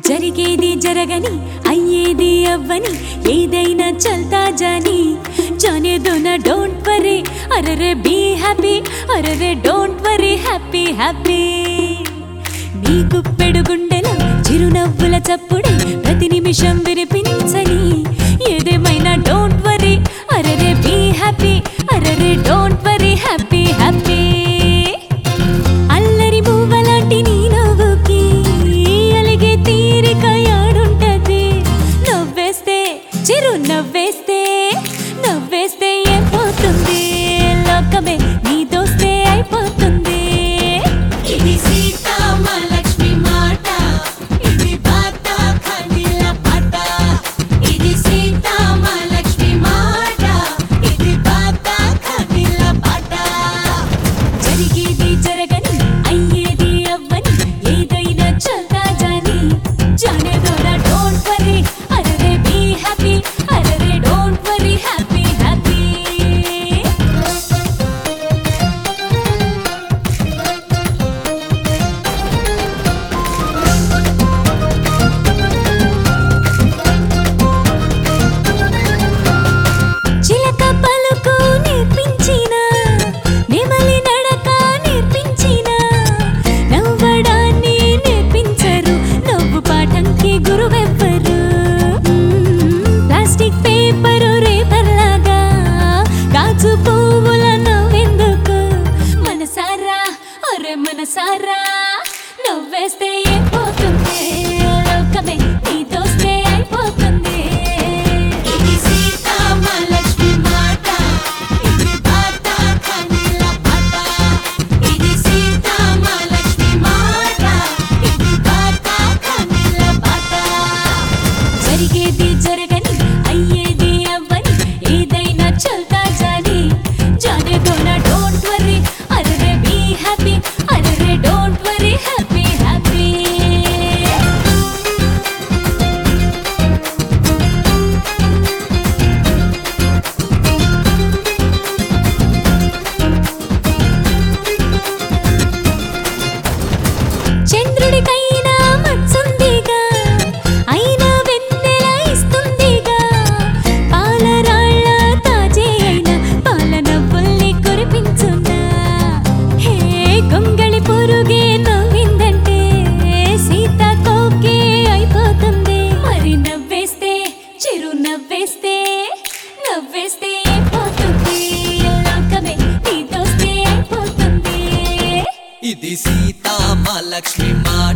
జరిగేది జరగని అయ్యేది అవ్వని ఏదైనా చల్తా జాని జానే దోనా డోంట్ వరీ అరరే బీ హ్యాపీ అరరే డోంట్ వరీ హ్యాపీ హ్యాపీ నీకు పెడుగుండెల చిరునవ్వుల చప్పుడే ప్రతి నిమిషం వినిపించని ఏదేమైనా డోంట్ వరీ అరరే బీ హ్యాపీ అరరే డోంట్ వరీ హ్యాపీ హ్యాపీ అల్లరి మూవలాంటి నీ నవ్వుకి అలిగే తీరిక యాడుంటది నవ్వేస్తే చిరు నవ్వేస్తే నవ్వేస్తే ఏపోతుంది లోకమే నీ దోస్తే అయిపోతుంది ఇది సీతామహాలక్ష్మి మాట ఇది బాట ఖనిల పాట ఇది సీతామహాలక్ష్మి మాట ఇది బాట ఖనిల పాట జరిగేది జరగని అయ్యేది అవ్వని ఏదైనా చల్తా జాని జానే దోనా డోంట్ వరీ అరరే బీ హ్యాపీ అరరే డోంట్ వరీ హ్యాపీ హ్యాపీ చిలక పలుకు నేర్పించిన నెమలి నడక నేర్పించిన నవ్వడాన్ని నేర్పించరు నవ్వు పాఠంకి గురువెవ్వరు ప్లాస్టిక్ పేపరు రేపర్లాగా కాచు పువ్వుల నవ్వెందుకు మనసారా ఒరే మనసారా నవ్వేస్తే అయిపోతుంది లోకమే నీ దోస్తే అయిపోతుంది ఇది సీతామహాలక్ష్మి మాట ఇది బాట ఖనిల పాట ఇది సీతామహాలక్ష్మి మాట ఇది బాట ఖనిల పాట జరిగేది జరగని అయ్యేది అవ్వని ఏదైనా చల్తా జాని జానే దోనా డోంట్ వరీ అరరే బీ హ్యాపీ అరరే డోంట్ వరీ హ్యాపీ హ్యాపీ చంద్రుడికైనా మత్సుందిగా అయినా వెన్నెల ఇస్తుందిగా పాలరాళ్ళ తాజే అయిన పాల నవ్వుల్ని కురిపించున్నా హే గొంగళి పురుగే నవ్విందంటే సీత కోకే అయిపోతుంది మరి నవ్వేస్తే చిరు నవ్వేస్తే నవ్వేస్తే అయిపోతుంది లోకమే నీ దోస్తే అయిపోతుంది ఇది సీతామహాలక్ష్మి మాట